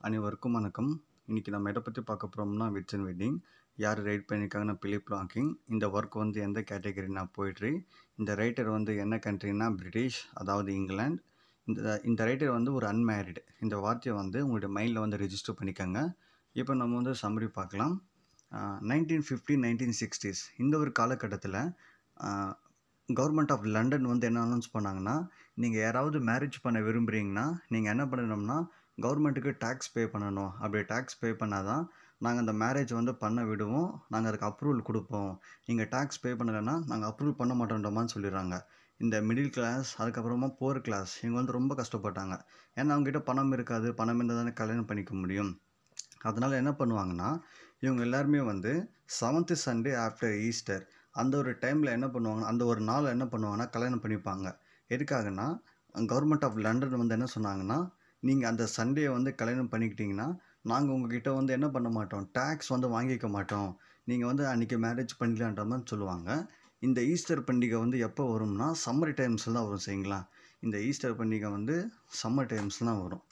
அனைவருக்கும் வணக்கம் இன்றைக்கி நம்ம எதை பற்றி பார்க்க போகிறோம்னா விட்ஸ் அண்ட் வெட்டிங் யார் ரைட் பண்ணியிருக்காங்கன்னா பிலிப் லாக்கிங் இந்த ஒர்க் வந்து எந்த கேட்டகரினா போய்ட்ரி இந்த ரைட்டர் வந்து என்ன கண்ட்ரினா பிரிட்டிஷ் அதாவது இங்கிலாந்து இந்த இந்த ரைட்டர் வந்து ஒரு அன்மேரிடு இந்த வார்த்தையை வந்து உங்களுடைய மைண்டில் வந்து ரெஜிஸ்டர் பண்ணிக்கோங்க இப்போ நம்ம வந்து சம்மரி பார்க்கலாம் நைன்டீன் ஃபிஃப்டி நைன்டீன் சிக்ஸ்டீஸ் இந்த ஒரு காலகட்டத்தில் கவர்மெண்ட் ஆஃப் லண்டன் வந்து என்ன அனௌன்ஸ் பண்ணாங்கன்னா நீங்கள் யாராவது மேரேஜ் பண்ண விரும்புகிறீங்கன்னா நீங்கள் என்ன பண்ணணும்னா கவர்மெண்ட்டுக்கு டேக்ஸ் பே பண்ணணும் அப்படி டேக்ஸ் பே பண்ணால் தான் நாங்கள் அந்த மேரேஜ் வந்து பண்ண விடுவோம் நாங்கள் அதுக்கு அப்ரூவல் கொடுப்போம் நீங்கள் டேக்ஸ் பே பண்ணலைன்னா நாங்கள் அப்ரூவல் பண்ண மாட்டோன்றமான்னு சொல்லிடுறாங்க இந்த மிடில் கிளாஸ் அதுக்கப்புறமா போர் கிளாஸ் இவங்க வந்து ரொம்ப கஷ்டப்பட்டாங்க ஏன்னா அவங்ககிட்ட பணம் இருக்காது பணம் இருந்தால் தானே கல்யாணம் பண்ணிக்க முடியும் அதனால் என்ன பண்ணுவாங்கன்னா இவங்க எல்லாருமே வந்து செவன்த்து சண்டே ஆஃப்டர் ஈஸ்டர் அந்த ஒரு டைமில் என்ன பண்ணுவாங்க அந்த ஒரு நாள் என்ன பண்ணுவாங்கன்னா கல்யாணம் பண்ணிப்பாங்க எதுக்காகனா கவர்மெண்ட் ஆஃப் லண்டன் வந்து என்ன சொன்னாங்கன்னா நீங்கள் அந்த சண்டே வந்து கல்யாணம் பண்ணிக்கிட்டிங்கன்னா நாங்கள் உங்ககிட்ட வந்து என்ன பண்ண மாட்டோம் டேக்ஸ் வந்து வாங்கிக்க மாட்டோம் நீங்கள் வந்து அன்றைக்கி மேரேஜ் பண்ணிக்கலான்ற மாதிரி சொல்லுவாங்க இந்த ஈஸ்டர் பண்டிகை வந்து எப்போ வரும்னா சம்மர் டைம்ஸில் தான் வரும் சரிங்களா இந்த ஈஸ்டர் பண்டிகை வந்து சம்மர் டைம்ஸில் தான் வரும்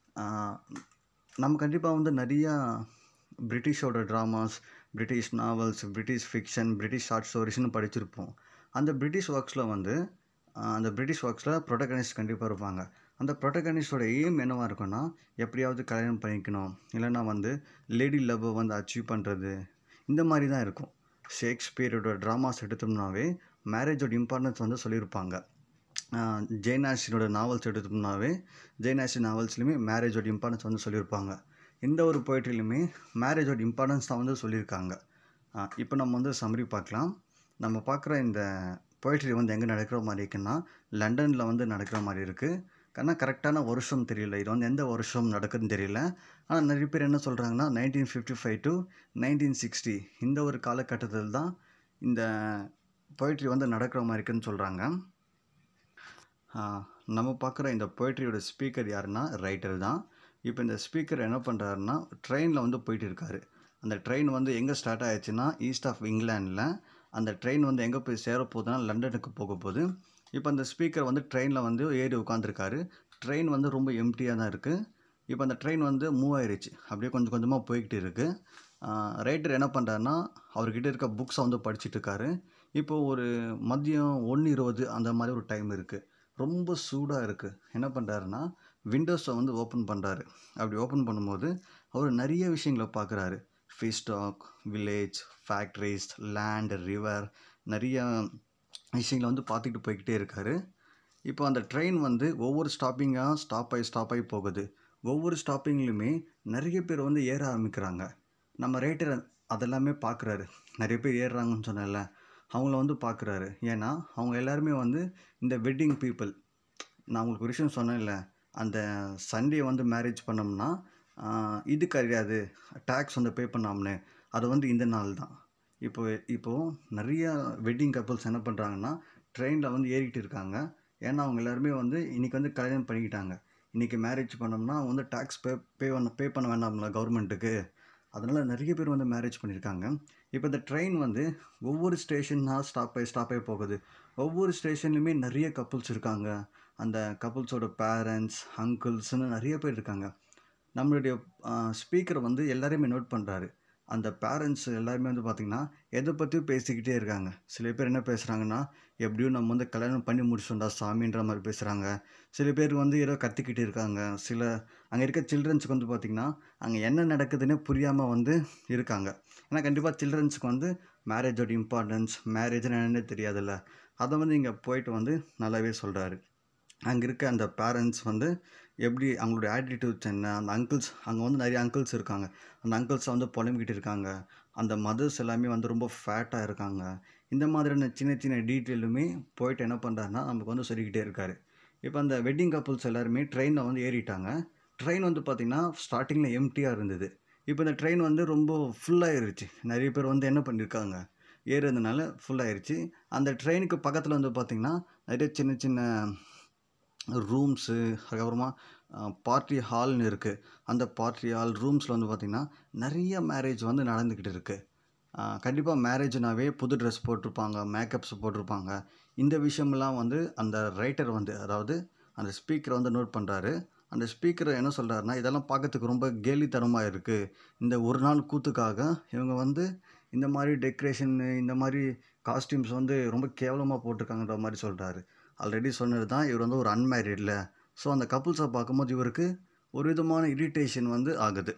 நம்ம கண்டிப்பாக வந்து நிறையா பிரிட்டிஷோட dramas British novels British fiction British short ஸ்டோரிஸ்னு படிச்சிருப்போம் அந்த பிரிட்டிஷ் ஒர்க்ஸில் வந்து அந்த பிரிட்டிஷ் ஒர்க்ஸில் ப்ரொட்டகனிஸ்ட் கண்டிப்பாக இருப்பாங்க அந்த ப்ரொட்டகனிஸ்டோட எய்ம் என்னவாக இருக்கும்னா எப்படியாவது கல்யாணம் பண்ணிக்கணும் இல்லைன்னா வந்து லேடி லவ்வை வந்து அச்சீவ் பண்ணுறது இந்த மாதிரி தான் இருக்கும் ஷேக்ஸ்பியரோட ட்ராமாஸ் எடுத்தோம்னாவே மேரேஜோட இம்பார்ட்டன்ஸ் வந்து சொல்லியிருப்பாங்க ஜெயநாஷினோட நாவல்ஸ் எடுத்தோம்னாவே ஜெயநாஷி நாவல்ஸ்லையுமே மேரேஜோட இம்பார்ட்டன்ஸ் வந்து சொல்லியிருப்பாங்க இந்த ஒரு போய்ட்ரிலையுமே மேரேஜோட இம்பார்ட்டன்ஸ் தான் வந்து சொல்லியிருக்காங்க இப்போ நம்ம வந்து சம்மரி பார்க்கலாம் நம்ம பார்க்குற இந்த போய்ட்ரி வந்து எங்கே நடக்கிற மாதிரி இருக்குன்னா லண்டனில் வந்து நடக்கிற மாதிரி இருக்குது ஆனால் கரெக்டான வருஷம் தெரியல இது வந்து எந்த வருஷம் நடக்குதுன்னு தெரியல ஆனால் நிறைய பேர் என்ன சொல்கிறாங்கன்னா nineteen fifty five to nineteen sixty இந்த ஒரு காலகட்டத்தில் தான் இந்த போய்ட்ரி வந்து நடக்கிற மாதிரி இருக்குன்னு சொல்கிறாங்க நம்ம பார்க்குற இந்த போய்ட்ரியோட ஸ்பீக்கர் யாருன்னா ரைட்டர் தான் இப்போ இந்த ஸ்பீக்கர் என்ன பண்ணுறாருன்னா ட்ரெயினில் வந்து போயிட்டு இருக்காரு அந்த ட்ரெயின் வந்து எங்கே ஸ்டார்ட் ஆயிடுச்சுன்னா ஈஸ்ட் ஆஃப் இங்கிலாண்டில் அந்த ட்ரெயின் வந்து எங்கே போய் சேர போகுதுன்னா லண்டனுக்கு போக போகுது இப்போ அந்த ஸ்பீக்கர் வந்து ட்ரெயினில் வந்து ஏறி உட்காந்துருக்காரு ட்ரெயின் வந்து ரொம்ப எம்டியாக தான் இருக்குது இப்போ அந்த ட்ரெயின் வந்து மூவ் ஆயிடுச்சு அப்படியே கொஞ்சம் கொஞ்சமாக போய்கிட்டு இருக்குது ரைட்டர் என்ன பண்ணுறாருன்னா அவர்கிட்ட இருக்க புக்ஸை வந்து படிச்சுட்டு இருக்காரு இப்போது ஒரு மதியம் ஒன்று இருபது அந்த மாதிரி ஒரு டைம் இருக்குது ரொம்ப சூடாக இருக்குது என்ன பண்ணுறாருன்னா விண்டோஸை வந்து ஓப்பன் பண்ணுறாரு அப்படி ஓப்பன் பண்ணும்போது அவர் நிறைய விஷயங்களை பார்க்குறாரு fish stock village factories land river நிறைய விஷயங்களை வந்து பார்த்துக்கிட்டு போய்கிட்டே இருக்கார் இப்போ அந்த ட்ரெயின் வந்து ஒவ்வொரு ஸ்டாப்பிங்காக ஸ்டாப் ஆகி ஸ்டாப் ஆகி போகுது ஒவ்வொரு ஸ்டாப்பிங்லையுமே நிறைய பேர் வந்து ஏற ஆரம்பிக்கிறாங்க நம்ம ரேட்டர் அதெல்லாமே பார்க்குறாரு நிறைய பேர் ஏறுறாங்கன்னு சொன்னல அவங்கள வந்து பார்க்குறாரு ஏன்னா அவங்க எல்லாருமே வந்து இந்த வெட்டிங் பீப்புள் நான் உங்களுக்கு ஒரு விஷயம் சொன்னேன்ல அந்த சண்டே வந்து மேரேஜ் பண்ணோம்னா இது கிடையாது டேக்ஸ் வந்து பே பண்ணாமனு அது வந்து இந்த நாள் தான் இப்போ இப்போது நிறைய வெட்டிங் கப்புள்ஸ் என்ன பண்ணுறாங்கன்னா ட்ரெயினில் வந்து ஏறிக்கிட்டு இருக்காங்க ஏன்னா அவங்க எல்லாருமே வந்து இன்றைக்கி வந்து கல்யாணம் பண்ணிக்கிட்டாங்க இன்றைக்கி மேரேஜ் பண்ணோம்னா அவங்க வந்து டேக்ஸ் பே பே பண்ண பே பண்ண வேண்டாம்ல கவர்மெண்ட்டுக்கு அதனால் நிறைய பேர் வந்து மேரேஜ் பண்ணியிருக்காங்க இப்போ இந்த ட்ரெயின் வந்து ஒவ்வொரு ஸ்டேஷன்னாக ஸ்டாப் ஆகி ஸ்டாப் ஆகி போகுது ஒவ்வொரு ஸ்டேஷன்லையுமே நிறைய கப்புள்ஸ் இருக்காங்க அந்த கப்புள்ஸோட பேரண்ட்ஸ் அங்கிள்ஸ்னு நிறைய பேர் இருக்காங்க நம்மளுடைய ஸ்பீக்கர் வந்து எல்லாரையுமே நோட் பண்ணுறாரு அந்த பேரண்ட்ஸ் எல்லாருமே வந்து பார்த்திங்கன்னா எதை பற்றியும் பேசிக்கிட்டே இருக்காங்க சில பேர் என்ன பேசுகிறாங்கன்னா எப்படியும் நம்ம வந்து கல்யாணம் பண்ணி முடிச்சோண்டா சாமின்ற மாதிரி பேசுகிறாங்க சில பேர் வந்து ஏதோ கற்றுக்கிட்டு இருக்காங்க சில அங்கே இருக்க சில்ட்ரன்ஸுக்கு வந்து பார்த்திங்கன்னா அங்கே என்ன நடக்குதுன்னே புரியாமல் வந்து இருக்காங்க ஏன்னா கண்டிப்பாக சில்ட்ரன்ஸுக்கு வந்து மேரேஜோட இம்பார்ட்டன்ஸ் மேரேஜ்னு என்னென்னே தெரியாதுல்ல அதை வந்து இங்கே போயிட்டு வந்து நல்லாவே சொல்கிறாரு அங்கே இருக்க அந்த பேரண்ட்ஸ் வந்து எப்படி அவங்களுடைய ஆட்டிடியூட்ஸ் என்ன அந்த அங்கிள்ஸ் அங்கே வந்து நிறைய அங்கிள்ஸ் இருக்காங்க அந்த அங்கிள்ஸை வந்து புலம்பிக்கிட்டு இருக்காங்க அந்த மதர்ஸ் எல்லாமே வந்து ரொம்ப ஃபேட்டாக இருக்காங்க இந்த மாதிரியான சின்ன சின்ன டீட்டெயிலுமே போயிட்டு என்ன பண்ணுறாருன்னா நமக்கு வந்து சொல்லிக்கிட்டே இருக்காரு இப்போ அந்த வெட்டிங் கப்புள்ஸ் எல்லாருமே ட்ரெயினில் வந்து ஏறிட்டாங்க ட்ரெயின் வந்து பார்த்திங்கன்னா ஸ்டார்டிங்கில் எம்டியாக இருந்தது இப்போ இந்த ட்ரெயின் வந்து ரொம்ப ஃபுல்லாகிருச்சு நிறைய பேர் வந்து என்ன பண்ணியிருக்காங்க ஏறுறதுனால ஃபுல்லாகிருச்சு அந்த ட்ரெயினுக்கு பக்கத்தில் வந்து பார்த்திங்கன்னா நிறைய சின்ன சின்ன ரூம்ஸு அதுக்கப்புறமா பார்ட்டி ஹால்னு இருக்குது அந்த பார்ட்டி ஹால் ரூம்ஸில் வந்து பார்த்திங்கன்னா நிறைய மேரேஜ் வந்து நடந்துக்கிட்டு இருக்குது கண்டிப்பாக மேரேஜ்னாவே புது ட்ரெஸ் போட்டிருப்பாங்க மேக்கப்ஸ் போட்டிருப்பாங்க இந்த விஷயமெல்லாம் வந்து அந்த ரைட்டர் வந்து அதாவது அந்த ஸ்பீக்கர் வந்து நோட் பண்ணுறாரு அந்த ஸ்பீக்கர் என்ன சொல்கிறாருன்னா இதெல்லாம் பார்க்கறதுக்கு ரொம்ப கேலித்தனமாக இருக்குது இந்த ஒரு நாள் கூத்துக்காக இவங்க வந்து இந்த மாதிரி டெக்கரேஷன் இந்த மாதிரி காஸ்டியூம்ஸ் வந்து ரொம்ப கேவலமாக போட்டிருக்காங்கன்ற மாதிரி சொல்கிறாரு ஆல்ரெடி சொன்னது தான் இவர் வந்து ஒரு அன்மேரிட்ல ஸோ அந்த கப்புள்ஸை பார்க்கும்போது இவருக்கு ஒரு விதமான இரிட்டேஷன் வந்து ஆகுது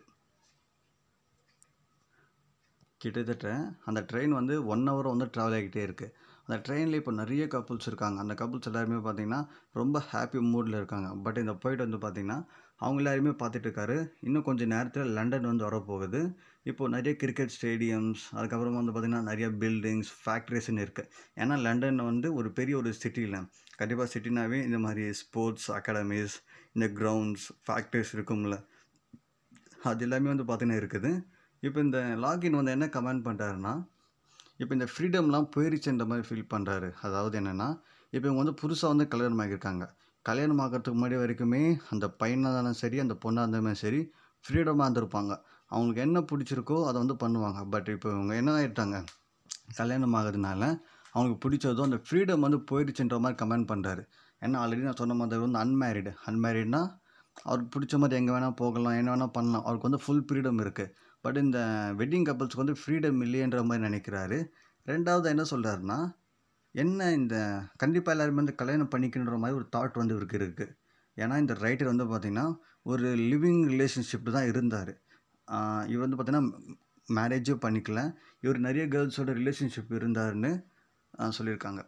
கிட்டத்தட்ட அந்த ட்ரெயின் வந்து ஒன் ஹவர் வந்து ட்ராவல் ஆகிட்டே இருக்குது அந்த ட்ரெயினில் இப்போ நிறைய கப்புள்ஸ் இருக்காங்க அந்த கப்புள்ஸ் எல்லாருமே பார்த்தீங்கன்னா ரொம்ப ஹாப்பி மூடில் இருக்காங்க பட் இந்த போயிட்டு வந்து பார்த்தீங்கன்னா அவங்க எல்லாருமே பார்த்துட்டு இருக்காரு இன்னும் கொஞ்சம் நேரத்தில் லண்டன் வந்து வரப்போகுது இப்போது நிறைய கிரிக்கெட் ஸ்டேடியம்ஸ் அதுக்கப்புறம் வந்து பார்த்திங்கன்னா நிறைய பில்டிங்ஸ் ஃபேக்ட்ரிஸ்ன்னு இருக்குது ஏன்னா லண்டன் வந்து ஒரு பெரிய ஒரு சிட்டியில் கண்டிப்பாக சிட்டினாவே இந்த மாதிரி ஸ்போர்ட்ஸ் அகாடமிஸ் இந்த கிரவுண்ட்ஸ் ஃபேக்ட்ரிஸ் இருக்கும்ல அது எல்லாமே வந்து பார்த்திங்கன்னா இருக்குது இப்போ இந்த லாகின் வந்து என்ன கமெண்ட் பண்ணுறாருன்னா இப்போ இந்த ஃப்ரீடம்லாம் போயிருச்சுன்ற மாதிரி ஃபீல் பண்ணுறாரு அதாவது என்னென்னா இப்போ இவங்க வந்து புதுசாக வந்து கல்யாணம் ஆகியிருக்காங்க கல்யாணம் ஆகிறதுக்கு முன்னாடி வரைக்குமே அந்த பையனாக இருந்தாலும் சரி அந்த பொண்ணாக இருந்தாலுமே சரி ஃப்ரீடமாக இருந்திருப்பாங்க அவங்களுக்கு என்ன பிடிச்சிருக்கோ அதை வந்து பண்ணுவாங்க பட் இப்போ இவங்க என்ன ஆகிட்டாங்க கல்யாணம் ஆகிறதுனால அவங்களுக்கு பிடிச்சதோ அந்த ஃப்ரீடம் வந்து போயிடுச்சுன்ற மாதிரி கமெண்ட் பண்ணுறாரு ஏன்னா ஆல்ரெடி நான் சொன்ன மாதிரி வந்து அன்மேரிடு அன்மேரிட்னா அவருக்கு பிடிச்ச மாதிரி எங்கே வேணால் போகலாம் என்ன வேணால் பண்ணலாம் அவருக்கு வந்து ஃபுல் ஃப்ரீடம் இருக்குது பட் இந்த வெட்டிங் கப்பல்ஸ்க்கு வந்து ஃப்ரீடம் இல்லையன்ற மாதிரி நினைக்கிறாரு ரெண்டாவது என்ன சொல்கிறாருன்னா என்ன இந்த கண்டிப்பாக எல்லாருமே வந்து கல்யாணம் பண்ணிக்கணுன்ற மாதிரி ஒரு தாட் வந்து இவருக்கு இருக்குது ஏன்னா இந்த ரைட்டர் வந்து பார்த்திங்கன்னா ஒரு லிவிங் ரிலேஷன்ஷிப் தான் இருந்தார் இவர் வந்து பார்த்திங்கன்னா மேரேஜும் பண்ணிக்கல இவர் நிறைய கேர்ள்ஸோட ரிலேஷன்ஷிப் இருந்தாருன்னு சொல்லியிருக்காங்க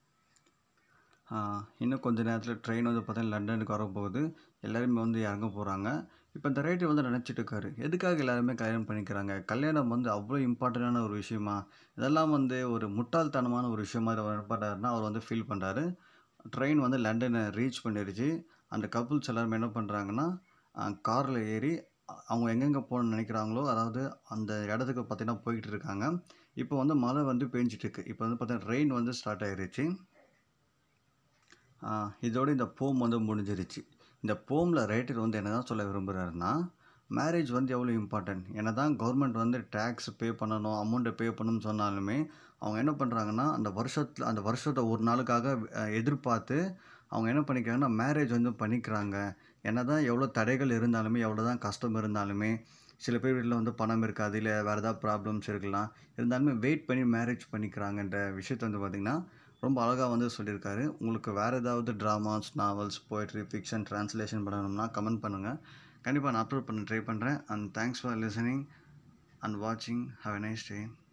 இன்னும் கொஞ்ச நேரத்தில் ட்ரெயின் வந்து பார்த்தீங்கன்னா லண்டனுக்கு வரப்போகுது எல்லாருமே வந்து இறங்க போகிறாங்க இப்போ இந்த ரைட்டர் வந்து நினச்சிட்டு இருக்காரு எதுக்காக எல்லாருமே கல்யாணம் பண்ணிக்கிறாங்க கல்யாணம் வந்து அவ்வளோ இம்பார்ட்டண்டான ஒரு விஷயமா இதெல்லாம் வந்து ஒரு முட்டாள்தனமான ஒரு விஷயமா பண்ணுறாருன்னா அவர் வந்து ஃபீல் பண்ணுறாரு ட்ரெயின் வந்து லண்டனை ரீச் பண்ணிடுச்சு அந்த கப்புள்ஸ் எல்லாருமே என்ன பண்ணுறாங்கன்னா காரில் ஏறி அவங்க எங்கெங்கே போகணும்னு நினைக்கிறாங்களோ அதாவது அந்த இடத்துக்கு பார்த்தீங்கன்னா போய்கிட்டு இருக்காங்க இப்போ வந்து மழை வந்து பெஞ்சிட்ருக்கு இப்போ வந்து பார்த்தீங்கன்னா ரெயின் வந்து ஸ்டார்ட் ஆகிருச்சு இதோட இந்த போம் வந்து முடிஞ்சிருச்சு இந்த போமில் ரைட்டர் வந்து என்ன தான் சொல்ல விரும்புகிறாருன்னா மேரேஜ் வந்து எவ்வளோ இம்பார்ட்டன்ட் என்ன தான் கவர்மெண்ட் வந்து டேக்ஸ் பே பண்ணணும் அமௌண்ட்டை பே பண்ணணும்னு சொன்னாலுமே அவங்க என்ன பண்ணுறாங்கன்னா அந்த வருஷத்தில் அந்த வருஷத்தை ஒரு நாளுக்காக எதிர்பார்த்து அவங்க என்ன பண்ணிக்கிறாங்கன்னா மேரேஜ் வந்து பண்ணிக்கிறாங்க என்ன தான் எவ்வளோ தடைகள் இருந்தாலுமே எவ்வளோ தான் கஷ்டம் இருந்தாலுமே சில பேர் வீட்டில் வந்து பணம் இருக்காது இல்லை வேறு ஏதாவது ப்ராப்ளம்ஸ் இருக்கலாம் இருந்தாலுமே வெயிட் பண்ணி மேரேஜ் பண்ணிக்கிறாங்கன்ற விஷயத்தை வந்து பார்த்திங்கன்னா ரொம்ப அழகாக வந்து சொல்லியிருக்காரு உங்களுக்கு வேறு ஏதாவது dramas novels poetry fiction translation பண்ணணும்னா கமெண்ட் பண்ணுங்கள் கண்டிப்பாக நான் அப்லோட் பண்ண ட்ரை பண்ணுறேன் and thanks for listening and வாட்சிங் ஹாவ் எ நைஸ் டே